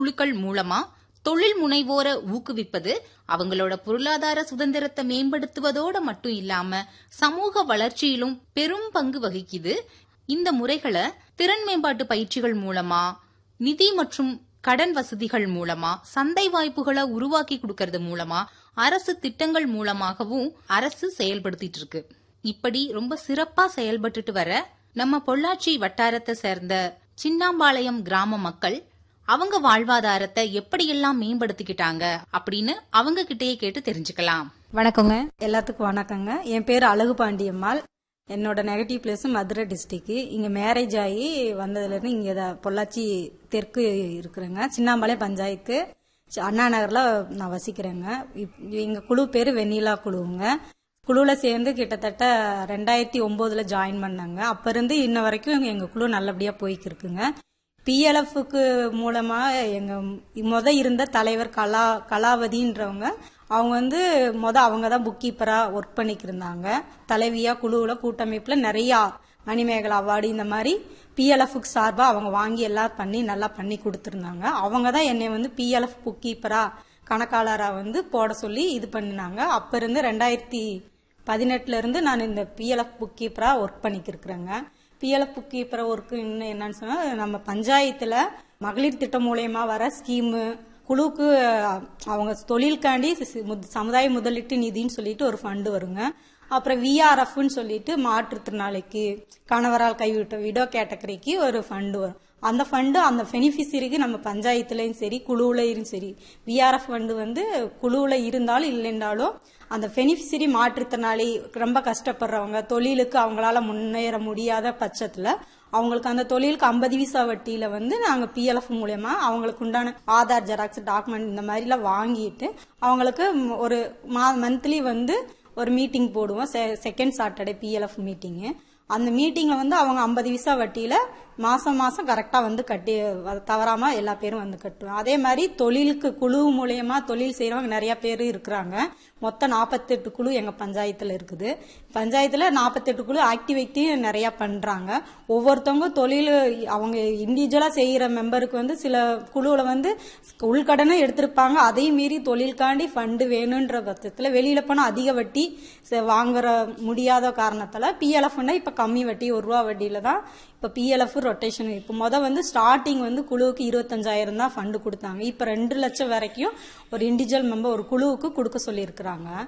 குழுக்கள் மூலமா தொழில் முனைவோரை ஊக்குவிப்பது அவங்களோட பொருளாதார சுதந்திரத்தை மேம்படுத்துவதோட மட்டும் இல்லாம சமூக வளர்ச்சியிலும் பெரும் பங்கு வகிக்குது இந்த முறைகளை திறன் மேம்பாட்டு பயிற்சிகள் மூலமா நிதி மற்றும் கடன் வசதிகள் மூலமா சந்தை வாய்ப்புகளை உருவாக்கி கொடுக்கறது மூலமா அரசு திட்டங்கள் மூலமாகவும் அரசு செயல்படுத்திட்டு இருக்கு இப்படி ரொம்ப சிறப்பா செயல்பட்டுட்டு வர நம்ம பொள்ளாச்சி வட்டாரத்தை சேர்ந்த சின்னாம்பாளையம் கிராம மக்கள் அவங்க வாழ்வாதாரத்தை எப்படியெல்லாம் மேம்படுத்திக்கிட்டாங்க அப்படின்னு அவங்க கிட்டயே கேட்டு தெரிஞ்சுக்கலாம் வணக்கங்க எல்லாத்துக்கும் வணக்கங்க என் பேர் அழகு பாண்டியம்மாள் என்னோட நெகட்டிவ் பிளேஸ் மதுரை டிஸ்ட்ரிக்ட் இங்க மேரேஜ் ஆகி வந்ததுல இருந்து இங்க தான் பொள்ளாச்சி தெற்கு இருக்கிறேங்க சின்னாம்பாளையம் பஞ்சாயத்து சி- அண்ணா நகர்ல நான் வசிக்கிறேங்க இப்- எங்க குழு பேரு வெண்ணிலா குழுவுங்க குழுல சேர்ந்து கிட்டத்தட்ட ரெண்டாயிரத்தி ஒன்பதுல ஜாயின் பண்ணாங்க அப்ப இருந்து இன்ன வரைக்கும் எங்க குழு நல்லபடியா போய்க்கு இருக்குங்க பிஎல்எஃப்க்கு மூலமா எங்க முத இருந்த தலைவர் கலா கலாவதின்றவங்க அவங்க வந்து முத அவங்க தான் புக் கீப்பரா ஒர்க் பண்ணிக்கிருந்தாங்க தலைவியா குழுவுல கூட்டமைப்புல நிறைய மணிமேகலை அவார்டு இந்த மாதிரி பிஎல்எஃப்க்கு சார்பா அவங்க வாங்கி எல்லாம் பண்ணி நல்லா பண்ணி கொடுத்துருந்தாங்க அவங்க தான் என்னை வந்து பிஎல்எஃப் புக் கீப்பரா கணக்காளரா வந்து போட சொல்லி இது பண்ணினாங்க அப்ப இருந்து ரெண்டாயிரத்தி பதினெட்டுல இருந்து நான் இந்த பிஎல்எஃப் புக் கீப்பரா ஒர்க் பண்ணிக்கிருக்கிறேங்க பிஎல்எஃப் புக் கீப்பரா ஒர்க் இன்னும் என்னன்னு சொன்னா நம்ம பஞ்சாயத்துல மகளிர் திட்டம் மூலயமா வர ஸ்கீமு குழுவுக்கு அஹ், அவங்க தொழிலுக்காண்டி சி- முத்- சமுதாய முதலீட்டு நிதின்னு சொல்லிட்டு ஒரு ஃபண்டு வருங்க அப்புறம் விஆர்எஃப்னு சொல்லிட்டு மாற்றுத்திறனாளிக்கு கணவரால் கைவிட்ட விடோ கேட்டகரிக்கு ஒரு ஃபண்டு வரும் அந்த ஃபண்டு அந்த பெனிஃபிஷரிக்கு நம்ம பஞ்சாயத்துலயும் சரி குழுவுலயும் சரி விஆர்எஃப் ஃபண்டு வந்து குழுவுல இருந்தாலும் இல்லைன்னாலும் அந்த பெனிஃபிஷரி மாற்றுத்திறனாளி ரொம்ப கஷ்டப்படுறவங்க தொழிலுக்கு அவங்களால முன்னேற முடியாத பட்சத்துல அவங்களுக்கு அந்த தொழிலுக்கு ஐம்பது வீசா வட்டியில வந்து நாங்க பிஎல்எஃப் மூலயமா அவங்களுக்கு உண்டான ஆதார் ஜெராக்ஸ் டாக்குமெண்ட் இந்த மாதிரி எல்லாம் வாங்கிட்டு அவங்களுக்கு ம், ஒரு மந்த்லி வந்து ஒரு மீட்டிங் போடுவோம் செகண்ட் சாட்டர்டே பிஎல்எஃப் மீட்டிங்கு அந்த மீட்டிங்ல வந்து அவங்க ஐம்பது விசா வட்டியில மாசம் மாசம் கரெக்டா வந்து கட்டி அது தவறாம எல்லா பேரும் வந்து கட்டுவோம் அதே மாதிரி தொழிலுக்கு குழு மூலியமா தொழில் செய்யறவங்க நிறைய பேர் இருக்கிறாங்க மொத்தம் நாற்பத்தெட்டு குழு எங்க பஞ்சாயத்துல இருக்குது பஞ்சாயத்துல நாற்பத்தெட்டு குழு ஆக்டிவிட்டி நிறைய பண்றாங்க ஒவ்வொருத்தவங்க தொழில் அவங்க இண்டிவிஜுவலா செய்யற மெம்பருக்கு வந்து சில குழுவுல வந்து உள்கடனும் எடுத்திருப்பாங்க அதையும் மீறி தொழிலுக்காண்டி ஃபண்டு வேணுன்ற பட்சத்துல வெளியில போனா அதிக வட்டி ச- வாங்குற முடியாத காரணத்தால பிஎல்எஃப் இப்ப கம்மி வட்டி ஒரு ரூபா வட்டியில தான் இப்ப பிஎல்எஃப் ரொட்டேஷன் இப்ப முத வந்து ஸ்டார்டிங் வந்து குழுவுக்கு இருபத்தஞ்சாயிரம் தான் ஃபண்டு கொடுத்தாங்க இப்ப ரெண்டு லட்சம் வரைக்கும் ஒரு இண்டிவிஜுவல் மெம்பர் ஒரு குழுவுக்கு கொடுக்க சொல்லியிருக்கிறாங்க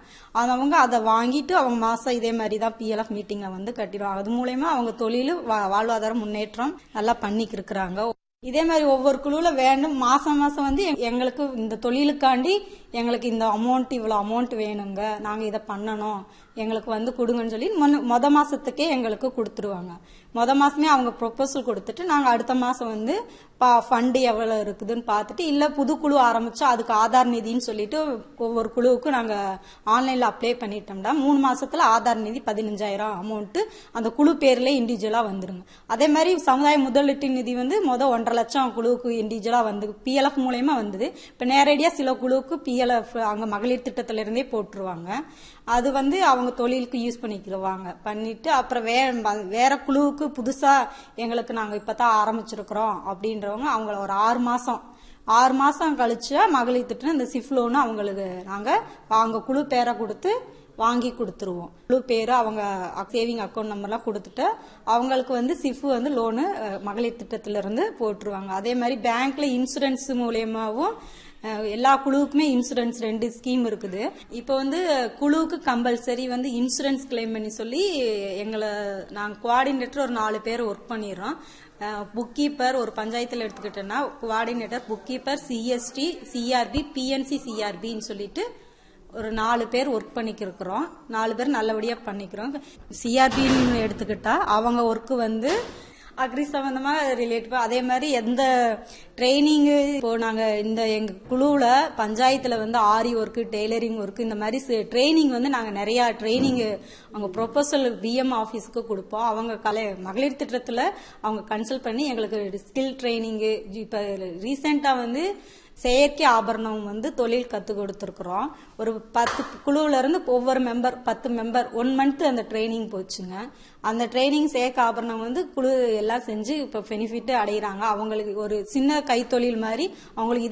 அவங்க அதை வாங்கிட்டு அவங்க மாசம் இதே மாதிரி தான் பிஎல்எஃப் மீட்டிங்ல வந்து கட்டிடுவாங்க அது மூலயமா அவங்க தொழில் வா- வாழ்வாதார முன்னேற்றம் நல்லா பண்ணிக்கு இருக்கிறாங்க இதே மாதிரி ஒவ்வொரு குழுவுல வேண்டும் மாசம் மாசம் வந்து எங்க- எங்களுக்கு இந்த தொழிலுக்காண்டி எங்களுக்கு இந்த அமௌண்ட் இவ்வளவு அமௌண்ட் வேணுங்க நாங்க இதை பண்ணணும் எங்களுக்கு வந்து கொடுங்கன்னு சொல்லி முன்ன- மொத மாசத்துக்கே எங்களுக்கு கொடுத்துருவாங்க மொத மாசமே அவங்க ப்ரொபோசல் கொடுத்துட்டு நாங்க அடுத்த மாசம் வந்து ஃபண்டு எவ்வளவு இருக்குதுன்னு பார்த்துட்டு இல்ல புது குழு ஆரம்பிச்சா அதுக்கு ஆதார் நிதின்னு சொல்லிட்டு ஒவ்வொரு குழுவுக்கும் நாங்க ஆன்லைன்ல அப்ளை பண்ணிட்டோம்னா மூணு மாசத்துல ஆதார் நிதி பதினஞ்சாயிரம் அமௌண்ட் அந்த குழு பேர்ல இண்டிவிஜுவலா வந்துருங்க அதே மாதிரி சமுதாய முதலீட்டு நிதி வந்து மொதல் ஒன்றரை லட்சம் குழுவுக்கு இண்டிவிஜுவலா வந்து பிஎல்எஃப் மூலயமா வந்தது இப்ப நேரடியா சில குழுவுக்கு பிஎல்எஃப் அங்க மகளிர் திட்டத்துல இருந்தே போட்டுருவாங்க அது வந்து அவங்க தொழிலுக்கு யூஸ் பண்ணிக்கிடுவாங்க பண்ணிட்டு அப்புறம் வேற வேற குழுவுக்கு புதுசா எங்களுக்கு நாங்க இப்பதான் ஆரம்பிச்சிருக்கிறோம் அப்படின்றவங்க அவங்கள ஒரு ஆறு மாசம் ஆறு மாசம் கழிச்சு மகளிர் திட்டம் இந்த சிஃப் லோன் அவங்களுக்கு நாங்க அவங்க குழு பேரை கொடுத்து வாங்கி கொடுத்துருவோம் குழு பேரு அவங்க சேவிங் அக்கௌண்ட் நம்பர்லாம் கொடுத்துட்டு அவங்களுக்கு வந்து சிஃப் வந்து லோனு மகளிர் திட்டத்துல இருந்து போட்டுருவாங்க அதே மாதிரி பேங்க்ல இன்சூரன்ஸ் மூலியமாவும் அஹ், எல்லா குழுவுக்குமே இன்சூரன்ஸ் ரெண்டு ஸ்கீம் இருக்குது இப்போ வந்து குழுவுக்கு கம்பல்சரி வந்து இன்சூரன்ஸ் கிளைம் பண்ணி சொல்லி எங்களை நாங்கள் கோஆர்டினேட்டர் ஒரு நாலு பேர் ஒர்க் பண்ணிடுறோம் புக் கீப்பர் ஒரு பஞ்சாயத்தில் எடுத்துக்கிட்டோன்னா coordinator book keeper CST CRP BNC சிஆர்பின்னு சொல்லிட்டு ஒரு நாலு பேர் ஒர்க் பண்ணிக்கிருக்கிறோம் நாலு பேர் நல்லபடியா பண்ணிக்கிறோம் சிஆர்பின்னு எடுத்துக்கிட்டா அவங்க ஒர்க் வந்து அக்ரி சம்பந்தமா ரிலேட்டிவா அதே மாதிரி எந்த ட்ரைனிங் இப்போ நாங்க இந்த எங்க குழுவுல பஞ்சாயத்துல வந்து ஆரி ஒர்க் டெய்லரிங் ஒர்க் இந்த மாதிரி ட்ரைனிங் வந்து நாங்க நிறைய ட்ரைனிங் அவங்க ப்ரொபோசல் பிஎம் ஆபீஸ்க்கு கொடுப்போம் அவங்க கலை மகளிர் திட்டத்துல அவங்க கன்சல்ட் பண்ணி எங்களுக்கு ஸ்கில் ட்ரைனிங் இப்ப ரீசெண்டா வந்து செயற்கை ஆபரணம் வந்து தொழில் கத்து கொடுத்துருக்குறோம் ஒரு பத்து குழுவுல இருந்து ஒவ்வொரு மெம்பர் பத்து மெம்பர் ஒன் மந்த் அந்த ட்ரைனிங் போச்சுங்க அந்த ட்ரைனிங் செயற்கை ஆபரணம் வந்து குழு எல்லாம் செஞ்சு இப்ப பெனிஃபிட் அடைகிறாங்க அவங்களுக்கு ஒரு சின்ன கைத்தொழில் மாதிரி அவங்களுக்கு